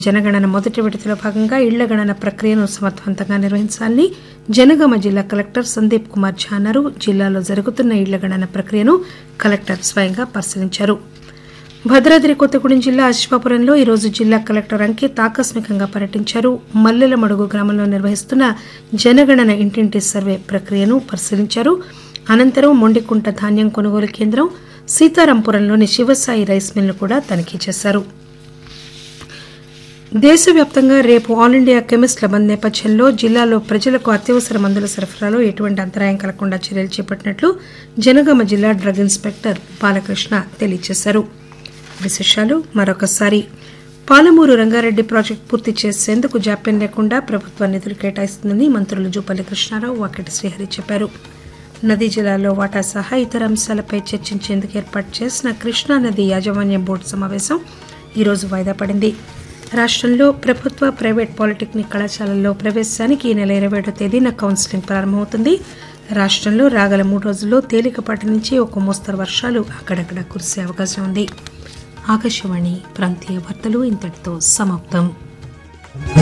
జనగణన మొదటి విడతలో భాగంగా ఇళ్ల గణన ప్రక్రియను సమర్థవంతంగా నిర్వహించాలని జనగామ జిల్లా కలెక్టర్ సందీప్ కుమార్ ఝా అన్నారు జిల్లాలో జరుగుతున్న ఇళ్ల గణన ప్రక్రియను కలెక్టర్ స్వయంగా పరిశీలించారు భద్రాద్రి కొత్తగూడెం జిల్లా అశ్వాపురంలో ఈరోజు జిల్లా కలెక్టర్ అంకిత్ ఆకస్మికంగా పర్యటించారు మల్లెలమడుగు గ్రామంలో నిర్వహిస్తున్న జనగణన ఇంటింటి సర్వే ప్రక్రియను పరిశీలించారు అనంతరం మొండికుంట ధాన్యం కొనుగోలు కేంద్రం సీతారాంపురంలోని శివసాయి రైస్ మిల్ను కూడా తనిఖీ చేశారు దేశవ్యాప్తంగా రేపు ఆల్ ఇండియా కెమిస్ట్ల బంద్ నేపథ్యంలో జిల్లాలో ప్రజలకు అత్యవసర మందుల సరఫరాలో ఎటువంటి అంతరాయం కలగకుండా చర్యలు చేపట్టినట్లు జనగామ జిల్లా డ్రగ్ ఇన్స్పెక్టర్ బాలకృష్ణ తెలియజేశారు విశేషాలు మరొకసారి పాలమూరు రంగారెడ్డి ప్రాజెక్టు పూర్తి చేసేందుకు జాప్యం లేకుండా ప్రభుత్వం నిధులు కేటాయిస్తుందని మంత్రులు జూపల్లి కృష్ణారావు వాకటి శ్రీహరి చెప్పారు నదీ జలాల్లో వాటా సహా ఇతర అంశాలపై చర్చించేందుకు ఏర్పాటు చేసిన కృష్ణా నది యాజమాన్య బోర్డు సమావేశం ఈరోజు వాయిదా పడింది రాష్టంలో ప్రభుత్వ ప్రైవేట్ పాలిటెక్నిక్ కళాశాలల్లో ప్రవేశానికి ఈ నెల ఇరవై ఏడో తేదీన కౌన్సిలింగ్ ప్రారంభమవుతుంది రాష్టంలో రాగల మూడు రోజుల్లో తేలికపాటి నుంచి ఒక మోస్తరు వర్షాలు అక్కడక్కడ కురిసే అవకాశం ఉంది ఆకాశవాణి ప్రాంతీయ వార్తలు ఇంతటితో సమాప్తం